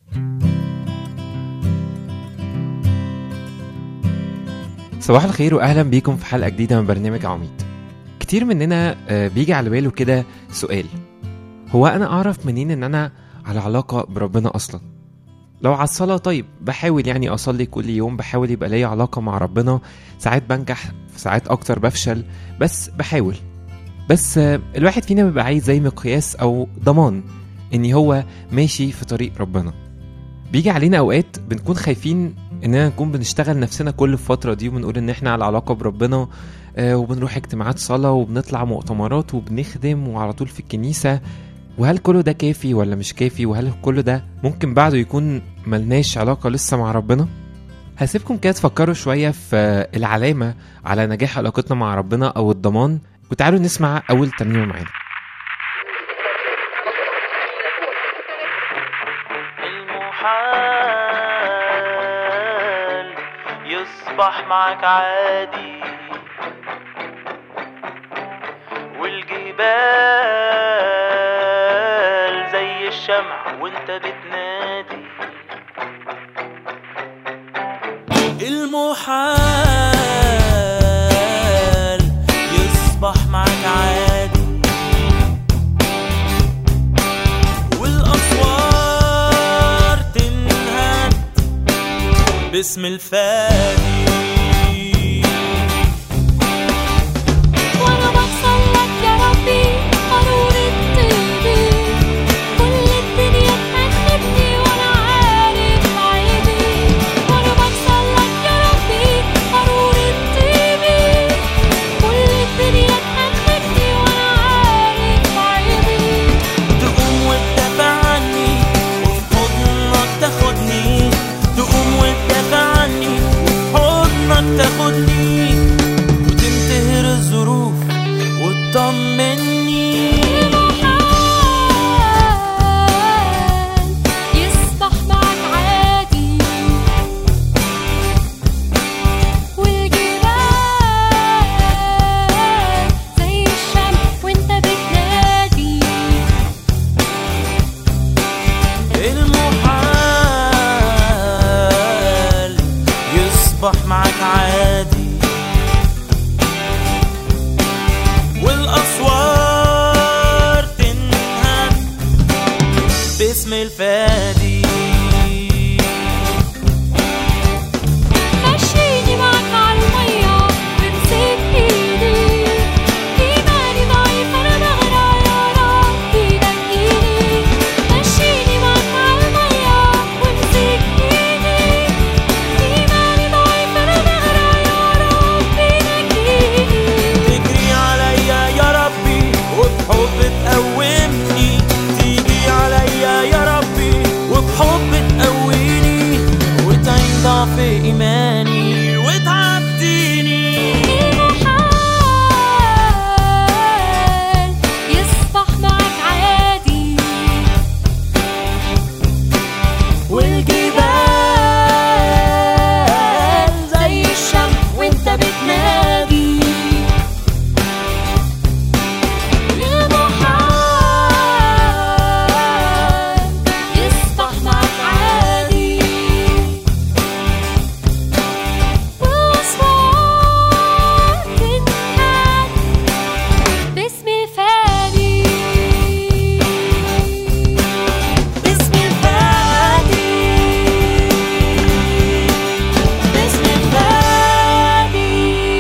صباح الخير واهلا بيكم في حلقه جديده من برنامج عميد كتير مننا آه، بيجي على باله كده سؤال هو انا اعرف منين ان انا على علاقه بربنا اصلا لو على الصلاه طيب بحاول يعني اصلي كل يوم بحاول يبقى ليا علاقه مع ربنا ساعات بنجح ساعات اكتر بفشل بس بحاول بس آه، الواحد فينا بيبقى عايز زي مقياس او ضمان ان هو ماشي في طريق ربنا بيجي علينا اوقات بنكون خايفين اننا نكون بنشتغل نفسنا كل الفتره دي وبنقول ان احنا على علاقه بربنا آه، وبنروح اجتماعات صلاه وبنطلع مؤتمرات وبنخدم وعلى طول في الكنيسه وهل كل ده كافي ولا مش كافي وهل كل ده ممكن بعده يكون ملناش علاقه لسه مع ربنا هسيبكم كده تفكروا شويه في آه، العلامه على نجاح علاقتنا مع ربنا او الضمان وتعالوا نسمع اول ترنيمه معانا المحال يصبح معك عادي والجبال زي الشمع وانت بتنادي المحال يصبح معك عادي والأسوار تنهد باسم الفادي وانا بوصل لك يا ربي قارورة طيبي كل الدنيا تأخذني وانا عارف عيبي وانا بوصل لك يا ربي قارورة طيبي كل الدنيا تأخذني وانا عارف عيبي تقوم وتدافع عني وفي حضنك تاخدني تقوم وتدافع عني وفي حضنك تاخدني وتنتهر الظروف وتطمني المحال يصبح معك عادي والجبال زي الشمس وانت بتنادي المحال يصبح معك عادي والأسوار تنهد باسم الفادي مشيني معك عالمية وامسك ايدي ايماني ضعيف انا بغرق يا ربي نجيني مشيني معك عالمية وامسك ايدي ايماني ضعيف انا بغرق يا ربي نجيني تجري عليا يا ربي وبحب تقومني تيجي عليا يا ربي وبحب تقويني وتعين ضعف إيماني وتعديني المحال يصبح معك عادي والجبال زي الشمس وانت بتنادي المحال يصبح معك عادي والأصوات تنهد باسم الفادي باسم الفادي باسم الفادي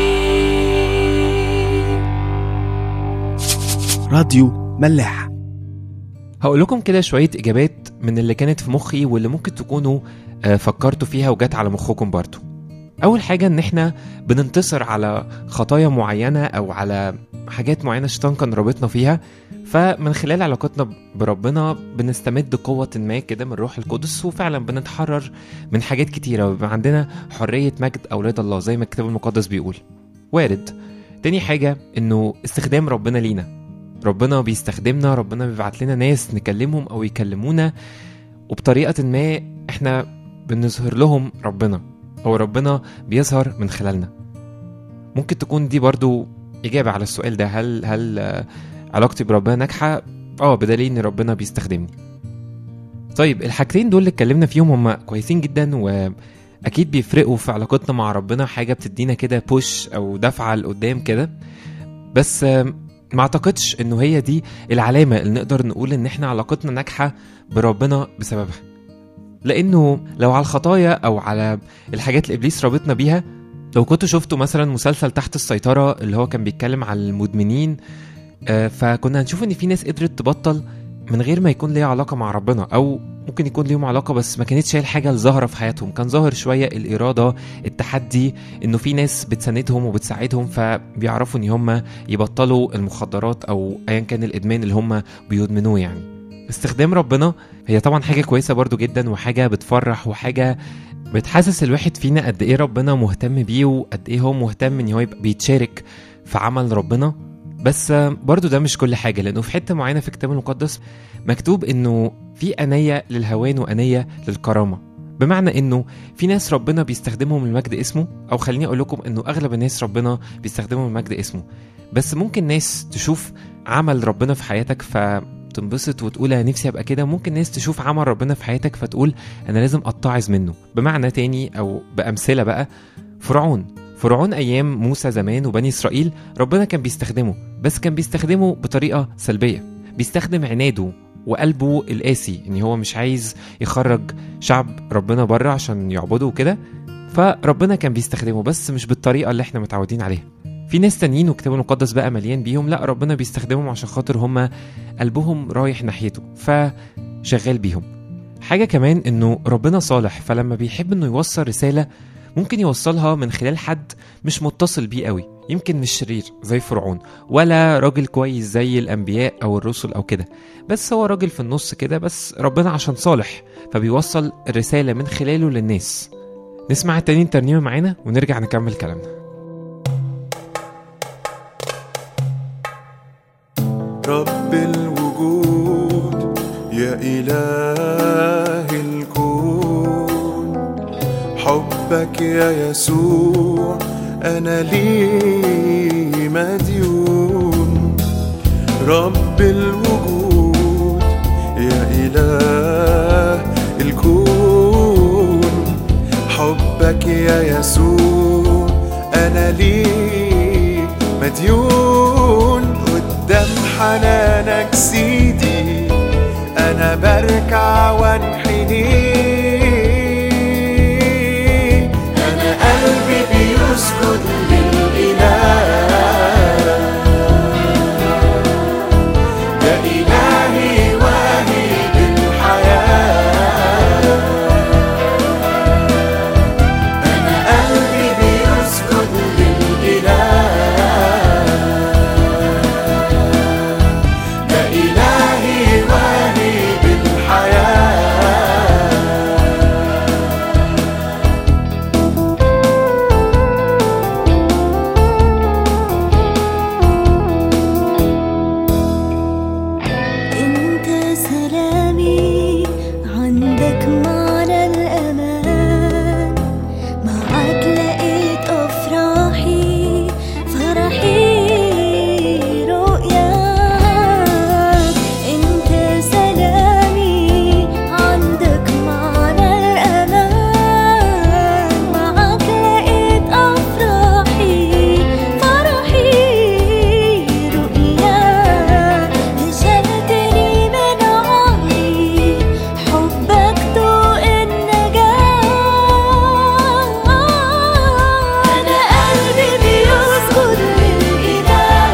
راديو ملاح هقول لكم كده شوية إجابات من اللي كانت في مخي واللي ممكن تكونوا آه، فكرتوا فيها وجات على مخكم برضو أول حاجة إن إحنا بننتصر على خطايا معينة أو على حاجات معينة الشيطان كان رابطنا فيها فمن خلال علاقتنا بربنا بنستمد قوة ما كده من روح القدس وفعلا بنتحرر من حاجات كتيرة ويبقى عندنا حرية مجد أولاد الله زي ما الكتاب المقدس بيقول وارد تاني حاجة إنه استخدام ربنا لينا ربنا بيستخدمنا ربنا بيبعت لنا ناس نكلمهم او يكلمونا وبطريقه ما احنا بنظهر لهم ربنا او ربنا بيظهر من خلالنا ممكن تكون دي برضو اجابه على السؤال ده هل هل آه، علاقتي بربنا ناجحه اه بدليل ان ربنا بيستخدمني طيب الحاجتين دول اللي اتكلمنا فيهم هم كويسين جدا واكيد بيفرقوا في علاقتنا مع ربنا حاجه بتدينا كده بوش او دفعه لقدام كده بس آم، ما اعتقدش انه هي دي العلامه اللي نقدر نقول ان احنا علاقتنا ناجحه بربنا بسببها لانه لو على الخطايا او على الحاجات اللي ابليس رابطنا بيها لو كنتوا شفتوا مثلا مسلسل تحت السيطره اللي هو كان بيتكلم على المدمنين آه، فكنا هنشوف ان في ناس قدرت تبطل من غير ما يكون ليها علاقه مع ربنا او ممكن يكون ليهم علاقه بس ما كانتش هي الحاجه الظاهره في حياتهم كان ظاهر شويه الاراده التحدي انه في ناس بتساندهم وبتساعدهم فبيعرفوا ان هم يبطلوا المخدرات او ايا كان الادمان اللي هم بيدمنوه يعني استخدام ربنا هي طبعا حاجه كويسه برضو جدا وحاجه بتفرح وحاجه بتحسس الواحد فينا قد ايه ربنا مهتم بيه وقد ايه هو مهتم ان هو يبقى بيتشارك في عمل ربنا بس آه، برضو ده مش كل حاجه لانه في حته معينه في الكتاب المقدس مكتوب انه في انيه للهوان وانيه للكرامه بمعنى انه في ناس ربنا بيستخدمهم لمجد اسمه او خليني اقول لكم انه اغلب الناس ربنا بيستخدمهم لمجد اسمه بس ممكن ناس تشوف عمل ربنا في حياتك فتنبسط وتقول انا نفسي ابقى كده ممكن ناس تشوف عمل ربنا في حياتك فتقول انا لازم اتعظ منه بمعنى تاني او بامثله بقى فرعون فرعون ايام موسى زمان وبني اسرائيل ربنا كان بيستخدمه بس كان بيستخدمه بطريقه سلبيه بيستخدم عناده وقلبه القاسي ان هو مش عايز يخرج شعب ربنا بره عشان يعبده وكده فربنا كان بيستخدمه بس مش بالطريقه اللي احنا متعودين عليها في ناس تانيين والكتاب المقدس بقى مليان بيهم لا ربنا بيستخدمهم عشان خاطر هم قلبهم رايح ناحيته فشغال بيهم حاجه كمان انه ربنا صالح فلما بيحب انه يوصل رساله ممكن يوصلها من خلال حد مش متصل بيه قوي يمكن مش شرير زي فرعون ولا راجل كويس زي الانبياء او الرسل او كده بس هو راجل في النص كده بس ربنا عشان صالح فبيوصل الرساله من خلاله للناس نسمع التانيين ترنيمه معانا ونرجع نكمل كلامنا رب الوجود يا إله الكون حبك يا يسوع أنا لي مديون رب الوجود يا إله الكون حبك يا يسوع أنا لي مديون قدام حنانك سيدي أنا بركع وانحني أنا قلبي بيسجد للإله يا إلهي واهب الحياة أنا قلبي بيسجد للإله يا إلهي واهب الحياة انت سلامي عندك معنى الامان معك لقيت افراحي فرحي رؤياك انت سلامي عندك معنى الامان معك لقيت افراحي فرحي رؤياك نشلتني من عمري حبك ضوء النجاة أنا قلبي بيسجد للإله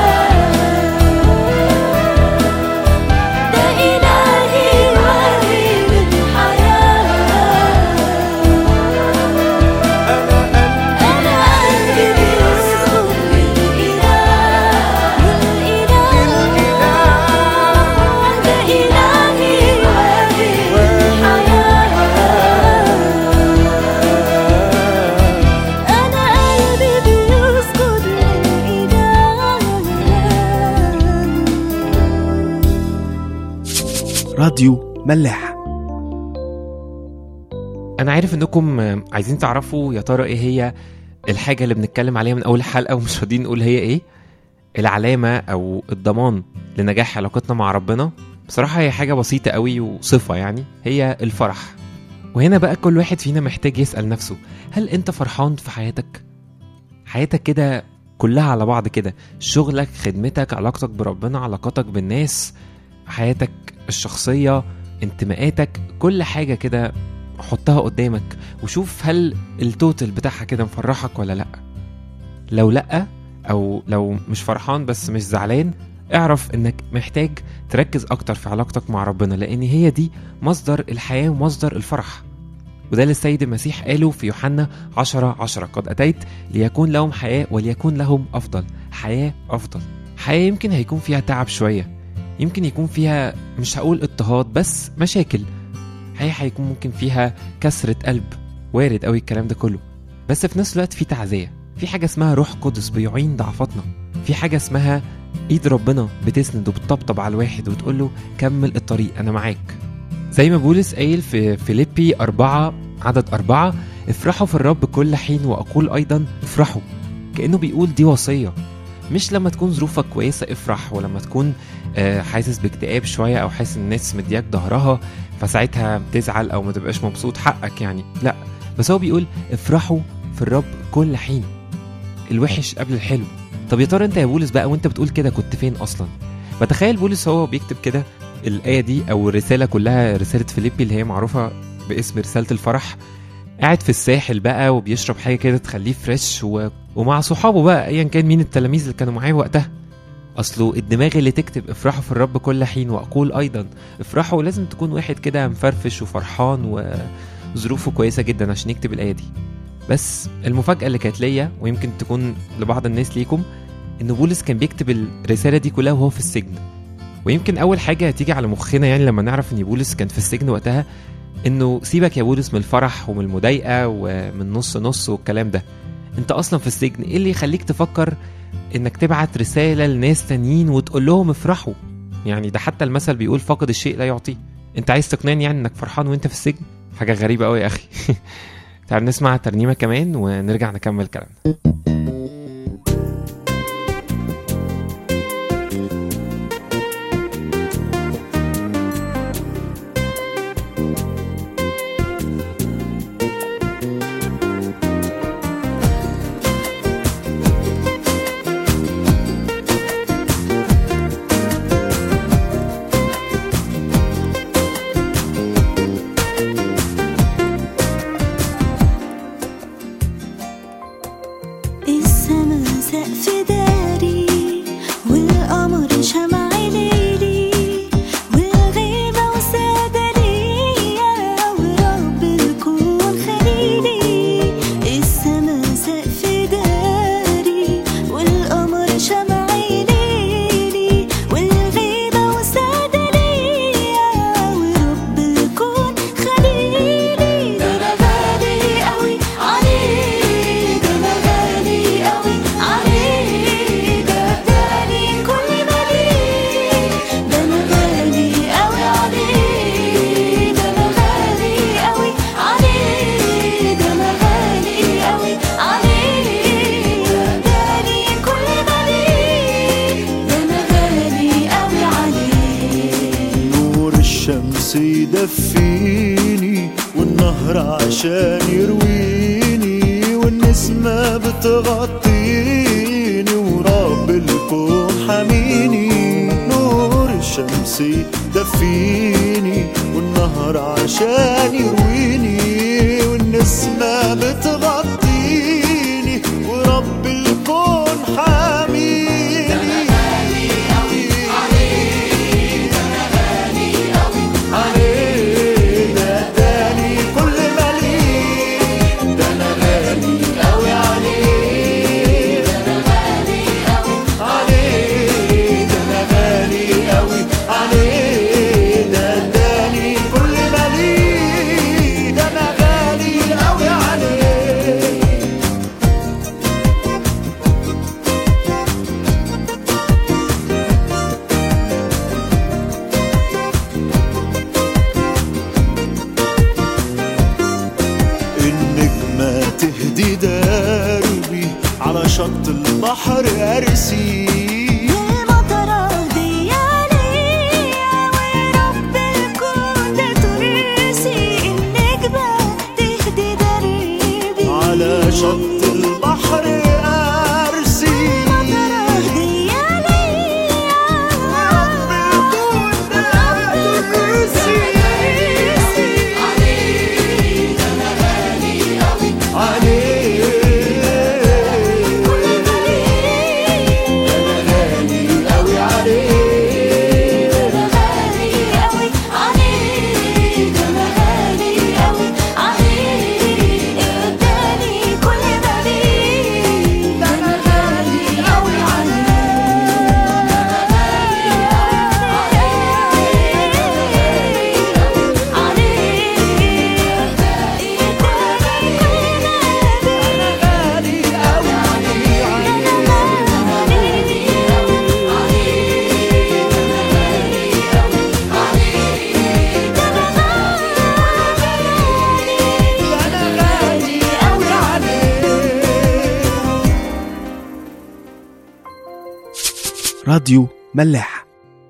ده إلهي واهب الحياة أنا قلبي بيسجد للإله للإله ده إلهي واهب الحياة أنا قلبي بيسجد للإله راديو ملاح انا عارف انكم آه، عايزين تعرفوا يا ترى ايه هي الحاجه اللي بنتكلم عليها من اول حلقه ومش راضيين نقول هي ايه العلامه او الضمان لنجاح علاقتنا مع ربنا بصراحة هي حاجة بسيطة قوي وصفة يعني هي الفرح وهنا بقى كل واحد فينا محتاج يسأل نفسه هل انت فرحان في حياتك؟ حياتك كده كلها على بعض كده شغلك خدمتك علاقتك بربنا علاقاتك بالناس حياتك الشخصية انتماءاتك كل حاجة كده حطها قدامك وشوف هل التوتال بتاعها كده مفرحك ولا لأ لو لأ أو لو مش فرحان بس مش زعلان اعرف انك محتاج تركز اكتر في علاقتك مع ربنا لان هي دي مصدر الحياة ومصدر الفرح وده اللي السيد المسيح قاله في يوحنا 10 10 قد أتيت ليكون لهم حياة وليكون لهم أفضل حياة أفضل حياة يمكن هيكون فيها تعب شوية يمكن يكون فيها مش هقول اضطهاد بس مشاكل حياة هيكون ممكن فيها كسرة قلب وارد قوي الكلام ده كله بس في نفس الوقت في تعزية في حاجة اسمها روح قدس بيعين ضعفاتنا في حاجة اسمها ايد ربنا بتسند وبتطبطب على الواحد وتقول له كمل الطريق انا معاك زي ما بولس قايل في فيليبي أربعة عدد أربعة افرحوا في الرب كل حين وأقول أيضا افرحوا كأنه بيقول دي وصية مش لما تكون ظروفك كويسة افرح ولما تكون آه، حاسس باكتئاب شوية أو حاسس إن الناس مدياك ظهرها فساعتها تزعل أو ما تبقاش مبسوط حقك يعني لا بس هو بيقول افرحوا في الرب كل حين الوحش قبل الحلو طب يا ترى انت يا بولس بقى وانت بتقول كده كنت فين اصلا بتخيل بولس هو بيكتب كده الآية دي أو الرسالة كلها رسالة فيليبي اللي هي معروفة باسم رسالة الفرح قاعد في الساحل بقى وبيشرب حاجة كده تخليه فريش و... ومع صحابه بقى أيا كان مين التلاميذ اللي كانوا معاه وقتها أصله الدماغ اللي تكتب افرحوا في الرب كل حين وأقول أيضا افرحوا لازم تكون واحد كده مفرفش وفرحان وظروفه كويسة جدا عشان يكتب الآية دي بس المفاجأة اللي كانت ليا ويمكن تكون لبعض الناس ليكم إن بولس كان بيكتب الرسالة دي كلها وهو في السجن ويمكن اول حاجه هتيجي على مخنا يعني لما نعرف ان بولس كان في السجن وقتها انه سيبك يا بولس من الفرح ومن المضايقه ومن نص نص والكلام ده انت اصلا في السجن ايه اللي يخليك تفكر انك تبعت رساله لناس تانيين وتقول لهم افرحوا يعني ده حتى المثل بيقول فاقد الشيء لا يعطيه انت عايز تقنعني يعني انك فرحان وانت في السجن حاجه غريبه قوي يا اخي تعال نسمع ترنيمه كمان ونرجع نكمل كلامنا السما سقف داري والقمر شمع ليلي والغيمة وسادة ليا ورب الكون خليلي السما سقف داري والقمر شمع ليلي والغيمة وسادة ليا ورب الكون خليلي ده أنا غالي قوي عليه ده أنا غالي قوي عليه ده اداني كل ما ليه ده أنا غالي قوي عليه ده أنا غالي قوي عليه ده أنا غالي قوي عليه ده اداني كل ما ليه ده أنا غالي قوي عليه نور الشمس يدفيني والنهر عشان يرويني والنسمة بتغطيني ورب الكون حميني نور الشمس يدفيني والنهر عشان يرويني والنسمة بتغطيني ورب الكون حميني عليه ده اداني كل ما ليه ده انا غالي قوي عليه ده انا غالي قوي عليه ده انا غالي قوي عليه ده اداني كل ما ليه ده انا غالي قوي عليه النجمة تهدي دربي على شط البحر أرسي المطرة هدية ليا شط البحر أرسي هدية ليا رب الكون تقدسي عليك غالي أوي عليك غالي أوي أنا غالي أوي عليك راديو ملاح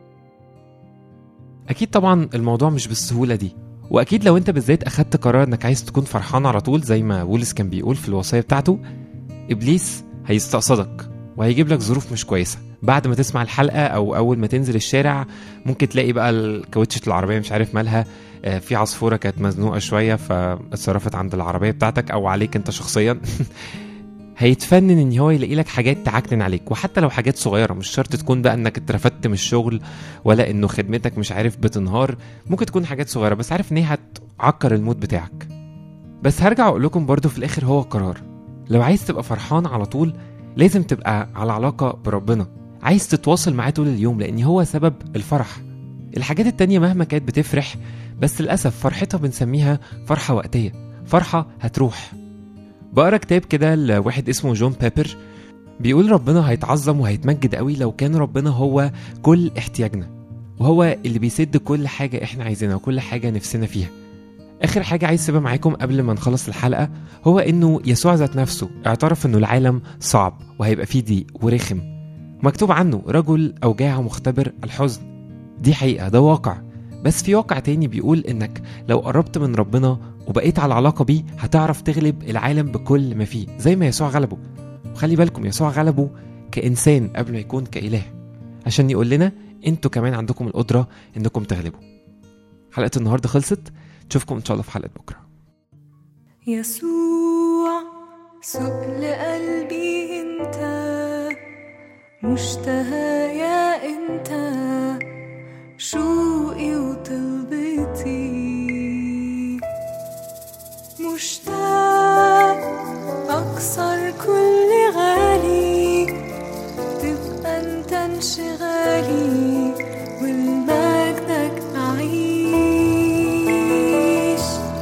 اكيد طبعا الموضوع مش بالسهوله دي واكيد لو انت بالذات اخدت قرار انك عايز تكون فرحان على طول زي ما بولس كان بيقول في الوصيه بتاعته ابليس هيستقصدك وهيجيب لك ظروف مش كويسه بعد ما تسمع الحلقه او اول ما تنزل الشارع ممكن تلاقي بقى الكاوتشة العربيه مش عارف مالها آه، في عصفوره كانت مزنوقه شويه فاتصرفت عند العربيه بتاعتك او عليك انت شخصيا هيتفنن ان هو يلاقي لك حاجات تعكنن عليك وحتى لو حاجات صغيره مش شرط تكون بقى انك اترفدت من الشغل ولا انه خدمتك مش عارف بتنهار ممكن تكون حاجات صغيره بس عارف ان هي هتعكر المود بتاعك بس هرجع اقول لكم برضو في الاخر هو قرار لو عايز تبقى فرحان على طول لازم تبقى على علاقه بربنا عايز تتواصل معاه طول اليوم لان هو سبب الفرح الحاجات التانية مهما كانت بتفرح بس للأسف فرحتها بنسميها فرحة وقتية فرحة هتروح بقرا كتاب كده لواحد اسمه جون بيبر بيقول ربنا هيتعظم وهيتمجد قوي لو كان ربنا هو كل احتياجنا وهو اللي بيسد كل حاجة احنا عايزينها وكل حاجة نفسنا فيها آخر حاجة عايز أسيبها معاكم قبل ما نخلص الحلقة هو إنه يسوع ذات نفسه اعترف إنه العالم صعب وهيبقى فيه ضيق ورخم مكتوب عنه رجل أوجاع مختبر الحزن دي حقيقة ده واقع بس في واقع تاني بيقول إنك لو قربت من ربنا وبقيت على علاقة بيه هتعرف تغلب العالم بكل ما فيه زي ما يسوع غلبه وخلي بالكم يسوع غلبه كإنسان قبل ما يكون كإله عشان يقول لنا انتوا كمان عندكم القدرة انكم تغلبوا حلقة النهاردة خلصت نشوفكم ان شاء الله في حلقة بكرة يسوع سوق لقلبي انت مشتهى يا انت شوقي وطلبتي مشتاق اكسر كل غالي تبقى انت انشغالي والمجدك اعيش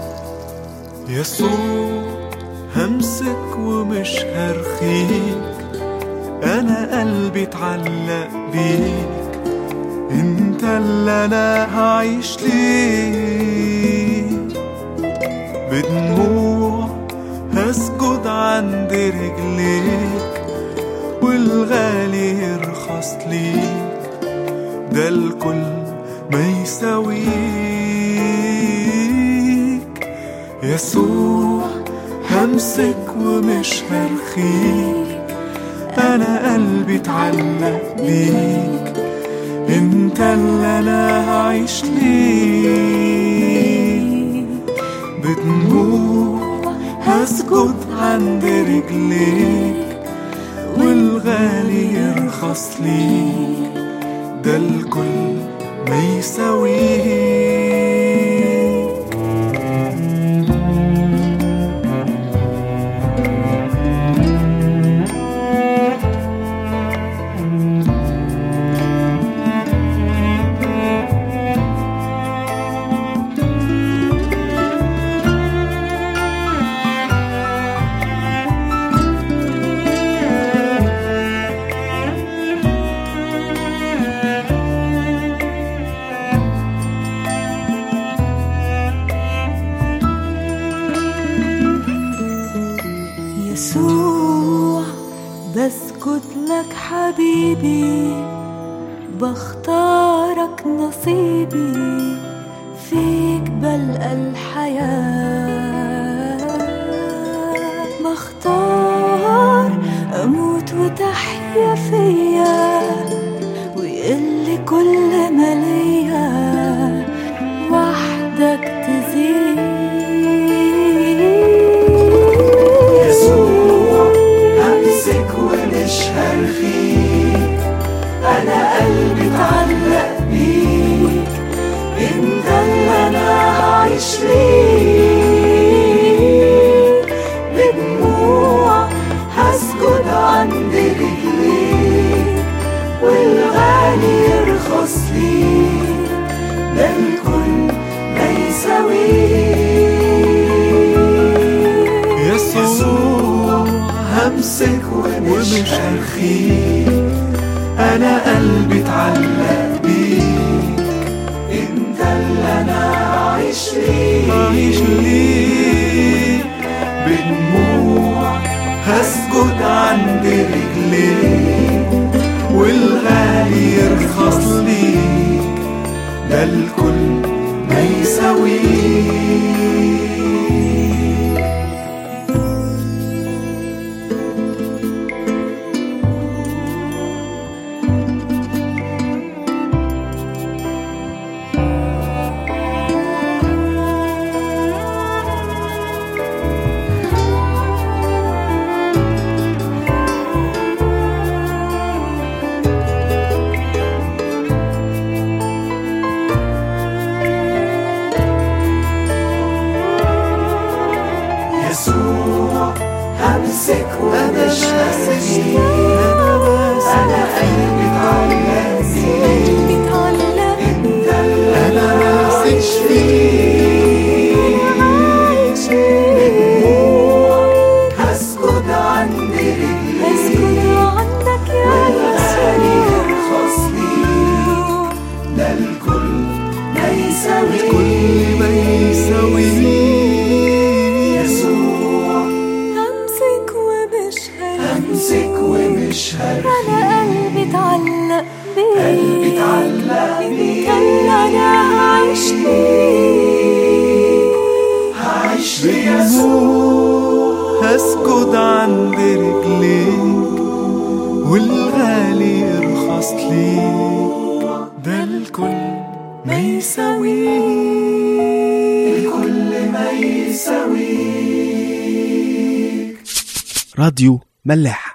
يسوع همسك ومش هرخيك انا قلبي اتعلق بيك انت اللي انا هعيش ليك بدموع هسجد عند رجليك والغالي يرخص ليك ده الكل ما يساويك يسوع همسك ومش هرخيك انا قلبي اتعلق بيك انت اللي انا هعيش ليك بدموع هسجد عند رجليك والغالي يرخص ليك ده الكل ما يساويك يسوع بسكت لك حبيبي بختارك نصيبي فيك بلقى الحياة اختار اموت وتحيا فيا ويقل كل ما ليا وحدك تزيد يسوع همسك ومش هرخيك انا قلبي اتعلق بيك انت اللي انا هعيش ليك بدموع هسجد عند رجليك والغالي يرخص ليك ده الكل ما يساويك يسوع همسك ومش هرخيك انا قلبي اتعلق بيك انت اللي انا هعيش ليك هعيش ليك بدموع هسجد عند رجليك والغالي يرخص ليك ده الكل ما يساويك يسوع همسك ومش هسيب انا قلبي اتعلق بيك اتعلق انت اللي انا عايش فيه بدموع هسجد عند رجليك اسكت عندك يا والغالي يسوع يرخص ليك ده الكل ما يساوي الكل ما يساوي يسوع همسك ومش هرمي همسك ومش هرخي انا قلبي اتعلق بيك قلبي اتعلق بيك. انت اللي انا هعيش ليك هعيش بيسوع هسجد عند رجليك والغالي يرخص ليك ده الكل ما يساويك الكل ما يساويك راديو ملاح